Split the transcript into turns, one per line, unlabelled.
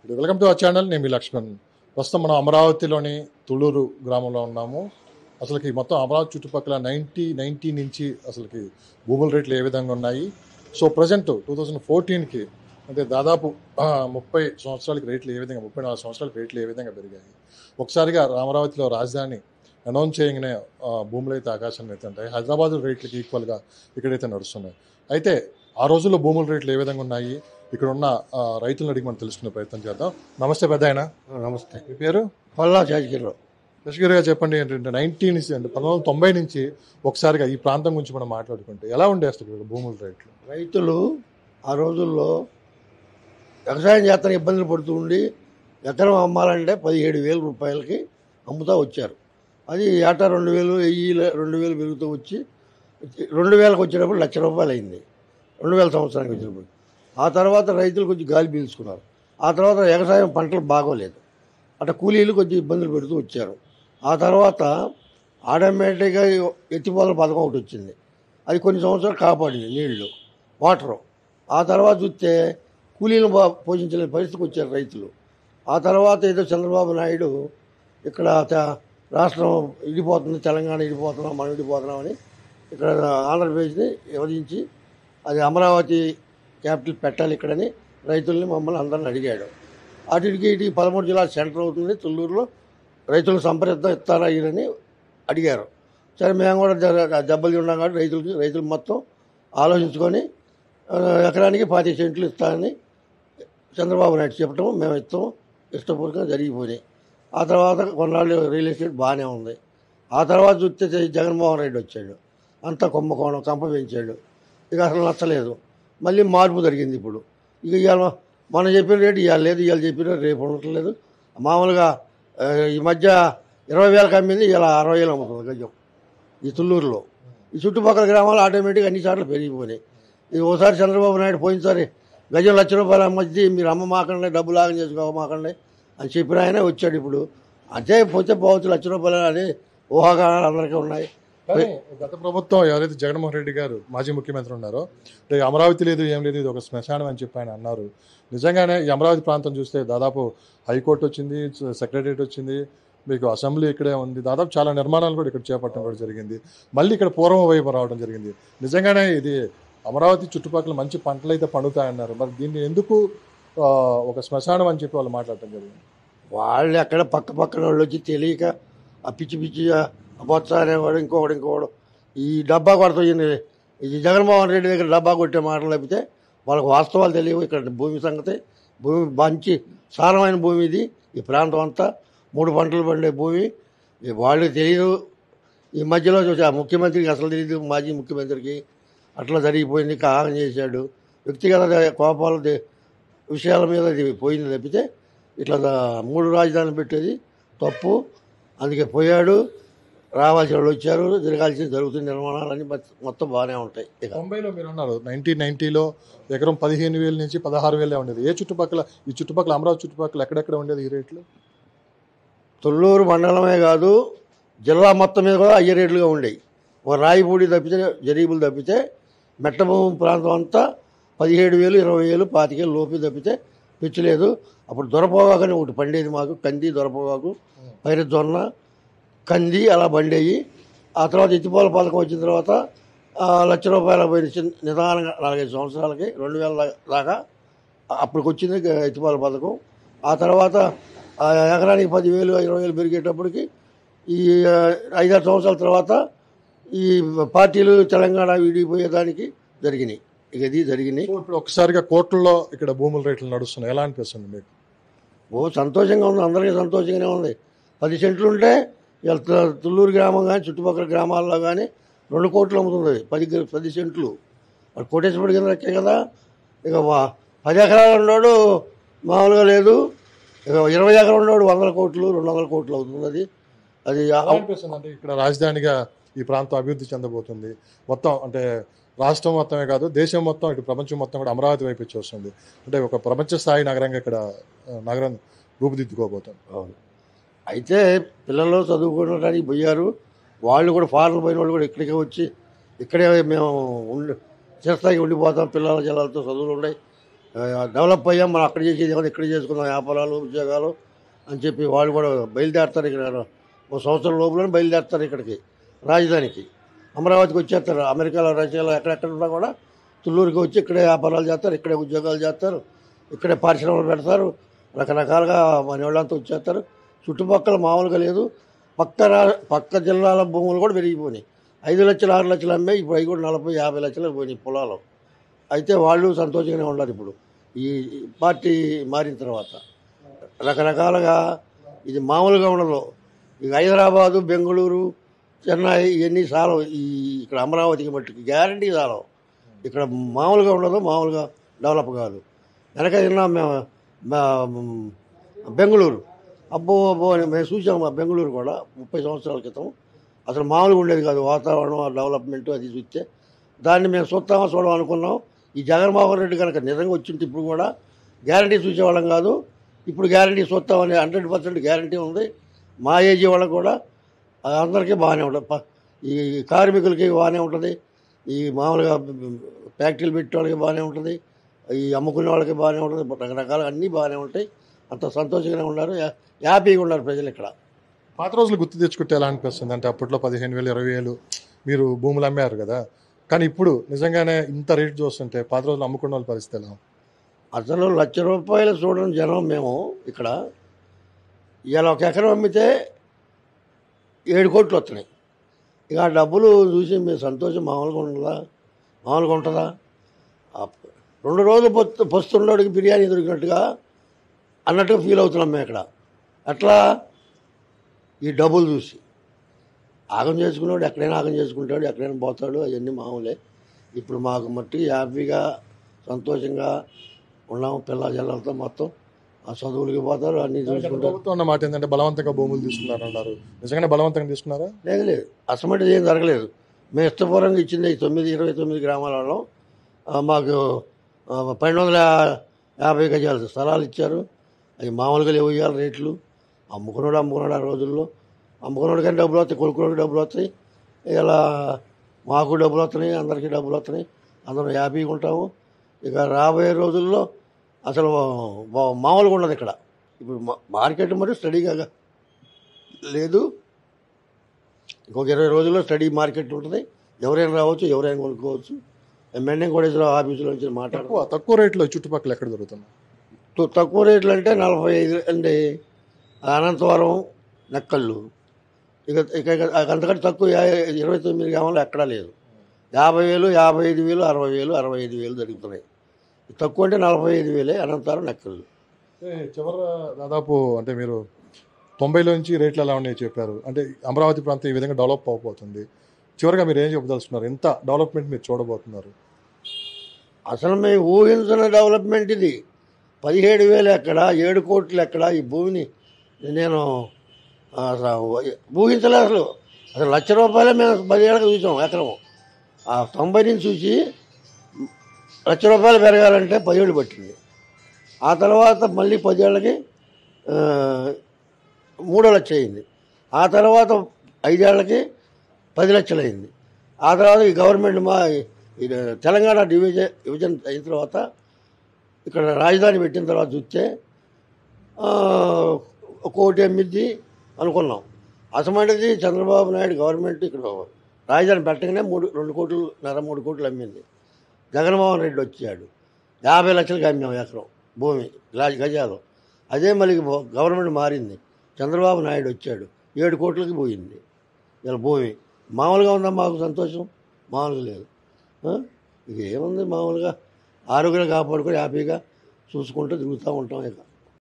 Welcome to our channel నేను మీ లక్ష్మణ్ ప్రస్తుతం మనం అమరావతిలోని తుళ్ళూరు గ్రామంలో ఉన్నాము అసలుకి మొత్తం అమరావతి చుట్టుపక్కల నైంటీ నైంటీ నుంచి అసలుకి భూముల రేట్లు ఏ విధంగా ఉన్నాయి సో ప్రజెంట్ టూ థౌజండ్ ఫోర్టీన్కి అంటే దాదాపు ఆ, ముప్పై సంవత్సరాలకి రేట్లు ఏ విధంగా ముప్పై నాలుగు సంవత్సరాలకి రేట్లు ఏ విధంగా పెరిగాయి ఒకసారిగా అమరావతిలో రాజధాని అనౌన్స్ చేయగానే ఆ, భూములు అయితే ఆకాశం ఎత్తుంటాయి హైదరాబాద్ రేట్లకి ఈక్వల్గా ఇక్కడైతే నడుస్తున్నాయి అయితే ఆ రోజుల్లో భూముల రేట్లు ఏ విధంగా ఉన్నాయి ఇక్కడ ఉన్న ఆ, రైతులను అడిగి మనం తెలుసుకునే ప్రయత్నం చేద్దాం నమస్తే పెద్ద ఆయన
నమస్తే
మీ పేరు
పల్లా జాజిగిరిలో
యశ్గిరి గారు చెప్పండి ఏంటంటే నైన్టీన్ నుంచి అంటే పంతొమ్మిది వందల తొంభై నుంచి ఒకసారిగా ఈ ప్రాంతం గురించి మనం మాట్లాడుకుంటే ఎలా ఉండేస్తారు ఇక్కడ భూముల రేట్లు
రైతులు ఆ రోజుల్లో వ్యవసాయం చేస్తానికి ఇబ్బందులు పడుతూ ఉండి ఎకరం అమ్మాలంటే పదిహేడు వేల రూపాయలకి అమ్ముతూ వచ్చారు అది ఏటా రెండు వేలు వెయ్యి రెండు వేలు పెరుగుతూ వచ్చి రెండు వేలకు వచ్చేటప్పుడు లక్ష రూపాయలు అయింది రెండు వేల సంవత్సరానికి వచ్చినప్పుడు ఆ తర్వాత రైతులు కొంచెం గాలి పీల్చుకున్నారు ఆ తర్వాత వ్యవసాయం పంటలు బాగోలేదు అట్లా కూలీలు కొంచెం ఇబ్బందులు పెడుతూ వచ్చారు ఆ తర్వాత ఆటోమేటిక్గా ఎత్తిపోతల పథకం ఒకటి వచ్చింది అది కొన్ని సంవత్సరాలు కాపాడింది నీళ్లు వాటరు ఆ తర్వాత చూస్తే కూలీలను బా పోషించలేని పరిస్థితికి వచ్చారు రైతులు ఆ తర్వాత ఏదో చంద్రబాబు నాయుడు ఇక్కడ త- రాష్ట్రం ఇడిపోతుంది తెలంగాణ ఇడిపోతున్నాం మనం ఇడిపోతున్నామని ఇక్కడ ఆంధ్రప్రదేశ్ని విభజించి అది అమరావతి క్యాపిటల్ పెట్టాలి ఇక్కడని రైతుల్ని మమ్మల్ని అందరిని అడిగాడు అటుకి ఇటు పదమూడు జిల్లా సెంటర్ అవుతుంది తుళ్ళూరులో రైతులకు సంప్రదిద్దాం ఇస్తారా ఇరని అడిగారు సరే మేము కూడా ద- దెబ్బలు ఉన్నాం కాబట్టి రైతులకి రైతులు మొత్తం ఆలోచించుకొని ఆ, ఎకరానికి పాతి సెంట్లు ఇస్తానని చంద్రబాబు నాయుడు చెప్పడం మేము ఇస్తాం ఇష్టపూర్వకంగా జరిగిపోయినాయి ఆ తర్వాత కొన్నాళ్ళు రియల్ ఎస్టేట్ బాగానే ఉంది ఆ తర్వాత చూస్తే జగన్మోహన్ రెడ్డి వచ్చాడు అంతా కుంభకోణం కంప పెంచాడు ఇక అసలు నచ్చలేదు మళ్ళీ మార్పు జరిగింది ఇప్పుడు ఇక ఇవాళ మనం చెప్పిన రేటు ఇవాళ లేదు ఇవాళ చెప్పిన రేపు ఉండట్లేదు మామూలుగా ఆ, ఈ మధ్య ఇరవై వేలకు అమ్మింది ఇలా అరవై వేలు అమ్ముతుంది గజం ఈ తుళ్ళూరులో ఈ చుట్టుపక్కల గ్రామాలు ఆటోమేటిక్గా అన్ని సార్లు పెరిగిపోయినాయి ఇది ఓసారి చంద్రబాబు నాయుడు పోయినసారి గజం లక్ష రూపాయలు అమ్మచ్చి మీరు అమ్మ మాకండి డబ్బు లాగం చేసుకోమాకండి అని చెప్పిన ఆయన వచ్చాడు ఇప్పుడు అదే పోతే పోవచ్చు లక్ష రూపాయలు అని ఊహాగానాలు అందరికీ ఉన్నాయి
కానీ గత ప్రభుత్వం ఎవరైతే జగన్మోహన్ రెడ్డి గారు మాజీ ముఖ్యమంత్రి ఉన్నారో అంటే అమరావతి లేదు ఏం లేదు ఇది ఒక శ్మశానం అని చెప్పి ఆయన అన్నారు నిజంగానే ఈ అమరావతి ప్రాంతం చూస్తే దాదాపు హైకోర్టు వచ్చింది సెక్రటరియట్ వచ్చింది మీకు అసెంబ్లీ ఇక్కడే ఉంది దాదాపు చాలా నిర్మాణాలు కూడా ఇక్కడ చేపట్టడం కూడా జరిగింది మళ్ళీ ఇక్కడ పూర్వం వైపు రావడం జరిగింది నిజంగానే ఇది అమరావతి చుట్టుపక్కల మంచి పంటలు అయితే పండుతాయన్నారు మరి దీన్ని ఎందుకు ఆ, ఒక శ్మశానం అని చెప్పి వాళ్ళు మాట్లాడటం జరిగింది
వాళ్ళు ఎక్కడ పక్క పక్కన వాళ్ళు వచ్చి తెలియక ఆ పిచ్చి పిచ్చి బొత్స అనేవాడు ఇంకొకడు ఇంకొకడు ఈ డబ్బా కొడతాయి ఈ జగన్మోహన్ రెడ్డి దగ్గర డబ్బా కొట్టే మాటలు తప్పితే వాళ్ళకి వాస్తవాలు తెలియవు ఇక్కడ భూమి సంగతి భూమి మంచి సారమైన భూమి ఇది ఈ ప్రాంతం అంతా మూడు పంటలు పండే భూమి ఈ వాళ్ళకి తెలియదు ఈ మధ్యలో చూసి ఆ ముఖ్యమంత్రికి అసలు తెలియదు మాజీ ముఖ్యమంత్రికి అట్లా జరిగిపోయింది కాలం చేశాడు వ్యక్తిగత కోపాలు దే- విషయాల మీద ఇది పోయింది తప్పితే ఇట్లా దా- మూడు రాజధానులు పెట్టేది తప్పు అందుకే పోయాడు రావాల్సిన వాళ్ళు వచ్చారు జరగాల్సిన జరుగుతున్న నిర్మాణాలన్నీ మొత్తం- మొత్తం బాగానే ఉంటాయి ఇక
తొంభైలో మీరు ఉన్నారు నైన్టీన్ నైన్టీలో ఎకరం పదిహేను వేల నుంచి పదహారు వేలే ఉండేది ఏ చుట్టుపక్కల ఈ చుట్టుపక్కల అమరావతి చుట్టుపక్కల ఎక్కడెక్కడ ఉండేది ఈ రేట్లు
తొల్లూరు మండలమే కాదు జిల్లా మొత్తం మీద కూడా అయ్యే రేట్లుగా ఉండేవి ఒక రాయిపూడి తప్పితే జరీబులు తప్పితే మెట్టభూమి ప్రాంతం అంతా పదిహేడు వేలు ఇరవై వేలు పాతికేలు లోపి తప్పితే పెంచలేదు అప్పుడు దొరపోగాకని ఒకటి పండేది మాకు కంది దొరపోగాకు పైరు జొన్న కంది అలా పండేవి ఆ తర్వాత ఎత్తిపోల పథకం వచ్చిన తర్వాత ఆ, లక్ష రూపాయల పోయిన చిన్న నిదానంగా నాలుగైదు సంవత్సరాలకి రెండు వేల దా- దాకా అప్పటికి వచ్చింది గ- ఎత్తిపోల పథకం ఆ తర్వాత ఆ ఎకరానికి పదివేలు ఇరవై వేలు పెరిగేటప్పటికి ఈ ఆ, ఐదారు సంవత్సరాల తర్వాత ఈ పార్టీలు తెలంగాణ విడిపోయేదానికి జరిగినాయి ఇక ఇది జరిగినాయి
సో ఇప్పుడు ఒకసారిగా కోర్టుల్లో ఇక్కడ భూముల రేట్లు నడుస్తున్నాయి ఎలా అనిపిస్తుంది మీకు
ఓ సంతోషంగా ఉంది అందరికీ సంతోషంగానే ఉంది పది సెంట్లు ఉంటే ఇలా త- తుళ్ళూరు గ్రామం కానీ చుట్టుపక్కల గ్రామాల్లో కానీ రెండు కోట్లు అమ్ముతుంది పది గ- పది సెంట్లు వాడు కోటేశ్వరుడి కింద లెక్కే కదా ఇక వా- పది ఎకరాలు ఉన్నాడు మామూలుగా లేదు ఇక ఇరవై ఎకరాలు ఉన్నాడు వందల కోట్లు రెండు వందల కోట్లు అవుతుంది అది అది ఆ-
ఎలా అనిపిస్తుంది అంటే ఇక్కడ రాజధానిగా ఈ ప్రాంతం అభివృద్ధి చెందబోతుంది మొత్తం అంటే రాష్ట్రం మొత్తమే కాదు దేశం మొత్తం ఇటు ప్రపంచం మొత్తం కూడా అమరావతి వైపు చూస్తుంది అంటే ఒక ప్రపంచ స్థాయి నగరంగా ఇక్కడ ఆ, నగరం రూపుదిద్దుకోబోతుంది
అవును అయితే పిల్లలు చదువుకోవడానికి పోయారు వాళ్ళు కూడా ఫారెన్ పోయిన వాళ్ళు కూడా ఇక్కడికే వచ్చి ఇక్కడే మేము ఉండి చిరస్థాయికి ఉండిపోతాం పిల్లల జలాలతో చదువులు ఉన్నాయి ఆ, డెవలప్ అయ్యాం మనం అక్కడ చేసేది ఏమన్నా ఇక్కడ చేసుకుందాం వ్యాపారాలు ఉద్యోగాలు అని చెప్పి వాళ్ళు కూడా బయలుదేరుతారు ఇక్కడ ఒక సంవత్సరం లోపలనే బయలుదేరుతారు ఇక్కడికి రాజధానికి అమరావతికి వచ్చేస్తారు అమెరికాలో రష్యాలో ఎక్కడెక్కడ ఉన్నా కూడా తుళ్ళూరుకి వచ్చి ఇక్కడే వ్యాపారాలు చేస్తారు ఇక్కడే ఉద్యోగాలు చేస్తారు ఇక్కడే పరిశ్రమలు పెడతారు రకరకాలుగా మన వాళ్ళంతా వచ్చేస్తారు చుట్టుపక్కల మామూలుగా లేదు పక్క రా పక్క జిల్లాల భూములు కూడా పెరిగిపోయినాయి ఐదు లక్షలు ఆరు లక్షలు అమ్మే ఇప్పుడు అవి కూడా నలభై యాభై లక్షలు పోయినాయి పొలాలు అయితే వాళ్ళు సంతోషంగానే ఉన్నారు ఇప్పుడు ఈ పార్టీ మారిన తర్వాత రకరకాలుగా ఇది మామూలుగా ఉండదు ఇక హైదరాబాదు బెంగళూరు చెన్నై ఇవన్నీ సాలవు ఈ ఇక్కడ అమరావతికి మట్టుకు గ్యారంటీ సాలవు ఇక్కడ మామూలుగా ఉండదు మామూలుగా డెవలప్ కాదు వెనక తిన్నా మేము మా- బెంగళూరు అబ్బో అబ్బో అని మేము చూసాము ఆ బెంగళూరు కూడా ముప్పై సంవత్సరాల క్రితం అసలు మామూలుగా ఉండేది కాదు వాతావరణం ఆ డెవలప్మెంట్ అది చూస్తే దాన్ని మేము చూస్తామా చూడడం అనుకున్నాం ఈ జగన్మోహన్ రెడ్డి కనుక నిజంగా వచ్చింటే ఇప్పుడు కూడా గ్యారంటీ చూసేవాళ్ళం కాదు ఇప్పుడు గ్యారంటీ చూస్తామని హండ్రెడ్ పర్సెంట్ గ్యారంటీ ఉంది మా ఏజీ వాళ్ళకి కూడా అది అందరికీ బాగానే ఉంటుంది ప- ఈ కార్మికులకి బాగానే ఉంటుంది ఈ మామూలుగా ఫ్యాక్టరీలు పెట్టే వాళ్ళకి బాగానే ఉంటుంది ఈ అమ్ముకునే వాళ్ళకి బాగానే ఉంటుంది రకరకాల అన్నీ బాగానే ఉంటాయి అంత సంతోషంగానే ఉన్నారు హ్యా- హ్యాపీగా ఉన్నారు ప్రజలు ఇక్కడ
పాత రోజులు గుర్తు తెచ్చుకుంటే ఎలా అనిపిస్తుంది అంటే అప్పట్లో పదిహేను వేలు ఇరవై వేలు మీరు భూములు అమ్మారు కదా కానీ ఇప్పుడు నిజంగానే ఇంత రేట్ చూస్తుంటే పాత రోజులు అమ్ముకున్న వాళ్ళ పరిస్థితి ఎలా ఉంది?
అసలు లక్ష రూపాయలు చూడడం జనం మేము ఇక్కడ ఇవాళ ఒక ఎకరం అమ్మితే ఏడు కోట్లు వస్తున్నాయి ఇక ఆ డబ్బులు చూసి మీ సంతోషం మామూలుగా ఉండదా మామూలుగా ఉంటుందా ఆ రెండు రోజులు పొత్తు పొస్తుండోడికి బిర్యానీ దొరికినట్టుగా అన్నట్టుగా ఫీల్ అవుతున్నాం మేము ఇక్కడ అట్లా ఈ డబ్బులు చూసి ఆగం చేసుకున్నాడు ఎక్కడైనా ఆగం చేసుకుంటాడు ఎక్కడైనా పోతాడు అవన్నీ మామూలే ఇప్పుడు మాకు మట్టి హ్యాపీగా సంతోషంగా ఉన్నాము పిల్ల జల్లలతో మొత్తం ఆ చదువులకి పోతారు అన్నీ చూసుకుంటారు
ప్రభుత్వం అన్న మాట ఏంటంటే బలవంతంగా భూములు తీసుకున్నారు అన్నారు నిజంగానే బలవంతంగా తీసుకున్నారా
లేదు లేదు అసమంటిది ఏం జరగలేదు మేము ఇష్టపూర్వంగా ఇచ్చింది ఈ తొమ్మిది ఇరవై తొమ్మిది గ్రామాలలో ఆ, మాకు ఆ, పన్నెండు వందల యాభై గజాలు స్థలాలు ఇచ్చారు అవి మామూలుగా లేవు ఇవ్వాలి రేట్లు అమ్ముకున్నాడు అమ్ముకున్నాడు ఆ రోజుల్లో అమ్ముకున్నాడు కానీ డబ్బులు వస్తాయి కొనుక్కున్నాడు డబ్బులు వస్తాయి ఇలా మాకు డబ్బులు వస్తున్నాయి అందరికీ డబ్బులు వస్తున్నాయి అందరం హ్యాపీగా ఉంటాము ఇక రాబోయే రోజుల్లో అసలు మా- మామూలుగా ఉండదు ఇక్కడ ఇప్పుడు మా- మార్కెట్ మరి స్టడీగా లేదు ఇంకొక ఇరవై రోజుల్లో స్టడీ మార్కెట్ ఉంటుంది ఎవరైనా రావచ్చు ఎవరైనా కొనుక్కోవచ్చు మెండింగ్ కోటేశ్వర ఆఫీసులో నుంచి మాట్లాడుకో
తక్కువ తక్కువ రేట్లో చుట్టుపక్కల ఎక్కడ దొరుకుతుంది
తక్కువ రేట్లు అంటే నలభై ఐదు అంటే అనంతవరం నక్కళ్ళు ఇక ఇక ఇక అంతకంటే తక్కువ యా- ఇరవై తొమ్మిది గ్రామాలు ఎక్కడా లేదు యాభై వేలు యాభై ఐదు వేలు అరవై వేలు అరవై ఐదు వేలు జరుగుతున్నాయి తక్కువ అంటే నలభై ఐదు వేలే అనంతవరం నక్కళ్ళు
చివర దాదాపు అంటే మీరు తొంభైలో నుంచి రేట్లు ఎలా ఉన్నాయో చెప్పారు అంటే అమరావతి ప్రాంతం ఈ విధంగా డెవలప్ అవబోతుంది చివరిగా మీరు ఏం చెప్పదలుచుకున్నారు ఎంత డెవలప్మెంట్ మీరు చూడబోతున్నారు
అసలు మేము ఊహించిన డెవలప్మెంట్ ఇది పదిహేడు వేలు ఎక్కడ ఏడు కోట్లు ఎక్కడ ఈ భూమిని నేను అసలు ఊహించలే అసలు అసలు లక్ష రూపాయలే మేము పదిహేళ్ళకి చూసాం ఎకరం ఆ తొంభై నుంచి చూసి లక్ష రూపాయలు పెరగాలంటే పదిహేడు పట్టింది ఆ తర్వాత మళ్ళీ పదేళ్ళకి ఆ, మూడో లక్ష అయింది ఆ తర్వాత ఐదేళ్లకి పది లక్షలు అయింది ఆ తర్వాత ఈ గవర్నమెంట్ మా ఈ తెలంగాణ డివిజన్ డివిజన్ అయిన తర్వాత ఇక్కడ రాజధాని పెట్టిన తర్వాత చూస్తే ఆ, కోటి ఎనిమిది అనుకున్నాం అసమంటిది చంద్రబాబు నాయుడు గవర్నమెంట్ ఇక్కడ రాజధాని పెట్టగానే మూడు రెండు కోట్లు నర మూడు కోట్లు అమ్మింది జగన్మోహన్ రెడ్డి వచ్చాడు యాభై లక్షలకి అమ్మాం ఎకరం భూమి గజ- గజాలు అదే మళ్ళీ గవర్నమెంట్ మారింది చంద్రబాబు నాయుడు వచ్చాడు ఏడు కోట్లకి పోయింది ఇలా భూమి మామూలుగా ఉందా మాకు సంతోషం మామూలుగా లేదు ఆ? ఇక ఏముంది మామూలుగా ఆరోగ్యం కాపాడుకొని హ్యాపీగా చూసుకుంటూ తిరుగుతూ ఉంటాం ఇక